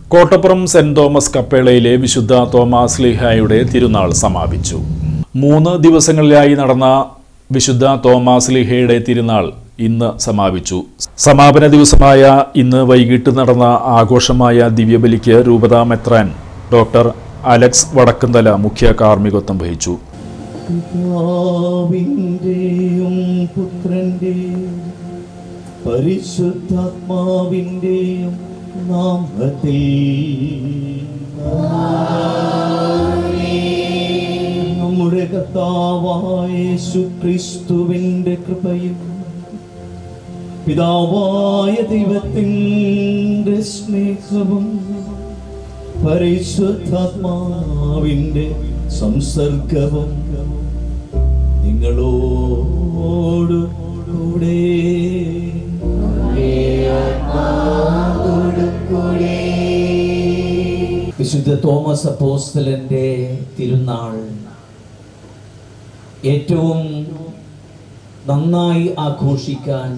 Kottappuram saint Thomas കപ്പേളയിലെ വിശുദ്ധ Thomas ലീഹായുടെ തിരുനാൾ സമാപിച്ചു മൂന്ന് ദിവസങ്ങളിലായി നടന്ന വിശുദ്ധ തോമാസ് ലീഹയുടെ തിരുനാൾ ഇന്ന് സമാപിച്ചു സമാപന ദിവസമായ ഇന്ന് വൈകിട്ട് നടന്ന ആഘോഷമായ ദിവ്യബലിക്ക് രൂപതാ മെത്രാൻ ഡോക്ടർ അലക്സ് വടക്കുന്തല മുഖ്യ കാർമ്മികത്വം വഹിച്ചു പിതാവിൻ്റെയും പുത്രൻ്റെയും പരിശുദ്ധാത്മാവിൻ്റെയും നാമത്തിൽ നമ്മുടെ കർത്താവായ യേശു ക്രിസ്തുവിൻ്റെ കൃപയും പിതാവായ ദൈവത്തിൻ്റെ സ്നേഹവും പരിശുദ്ധാത്മാവിൻ്റെ സംസർഗവും നിങ്ങളോട് കൂടെ വിശുദ്ധ തോമസ് അപ്പോസ്തലന്റെ തിരുനാൾ ഏറ്റവും നന്നായി ആഘോഷിക്കാൻ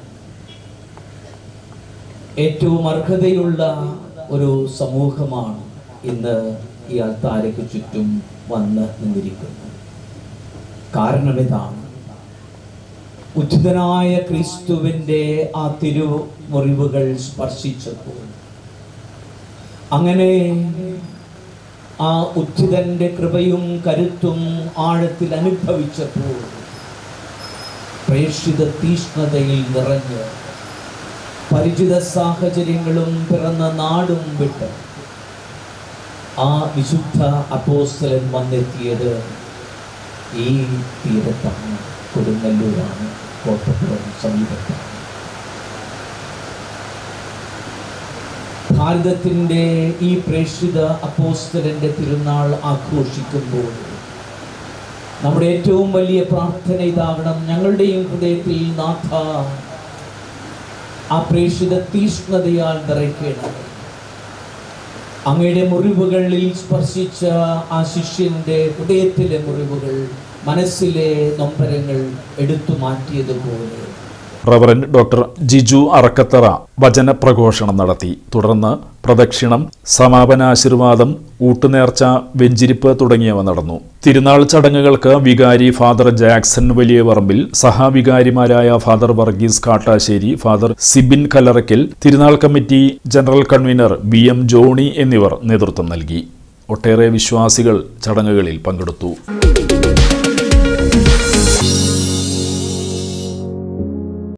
ഏറ്റവും അർഹതയുള്ള ഒരു സമൂഹമാണ് ഇന്ന് ഈ അൾത്താരയ്ക്ക് ചുറ്റും വന്ന് നിന്നിരിക്കുന്നത് കാരണം ഇതാണ് ഉചിതനായ ക്രിസ്തുവിൻ്റെ ആ തിരുമുറിവുകൾ സ്പർശിച്ചപ്പോൾ അങ്ങനെ ആ ഉചിതന്റെ കൃപയും കരുത്തും ആഴത്തിൽ അനുഭവിച്ചപ്പോൾ പ്രേക്ഷിത തീഷ്ണതയിൽ നിറഞ്ഞ് പരിചിത സാഹചര്യങ്ങളും പിറന്ന നാടും വിട്ട് ആ വിശുദ്ധ അപ്പോസ്തലൻ വന്നെത്തിയത് ഈ തീരത്താണ് കൊടുങ്ങല്ലൂരാണ് കോട്ടപ്പുറം സമീപത്താണ് ഭാരതത്തിൻ്റെ ഈ പ്രേക്ഷിത അപ്പോസ്തലന്റെ തിരുനാൾ ആഘോഷിക്കുമ്പോൾ നമ്മുടെ ഏറ്റവും വലിയ പ്രാർത്ഥന ഇതാകണം ഞങ്ങളുടെയും ഹൃദയത്തിൽ നാഥ ആ പ്രേക്ഷിത തീഷ്ണതയാൽ നിറയ്ക്കണം അങ്ങയുടെ മുറിവുകളിൽ സ്പർശിച്ച ആ ശിഷ്യന്റെ ഹൃദയത്തിലെ മുറിവുകൾ മനസ്സിലെ നൊമ്പരങ്ങൾ എടുത്തു മാറ്റിയതുപോലെ റവറന്റ് ഡോക്ടർ ജിജു അറക്കത്തറ വചനപ്രഘോഷണം നടത്തി തുടർന്ന് പ്രദക്ഷിണം സമാപനാശീർവാദം ഊട്ടുനേർച്ച വെഞ്ചിരിപ്പ് തുടങ്ങിയവ നടന്നു തിരുനാൾ ചടങ്ങുകൾക്ക് വികാരി ഫാദർ ജാക്സൺ വലിയ പറമ്പിൽ സഹവികാരിമാരായ ഫാദർ വർഗീസ് കാട്ടാശ്ശേരി ഫാദർ സിബിൻ കല്ലറയ്ക്കൽ തിരുനാൾ committee general convener B M Johny എന്നിവർ നേതൃത്വം നൽകി ഒട്ടേറെ വിശ്വാസികൾ ചടങ്ങുകളിൽ പങ്കെടുത്തു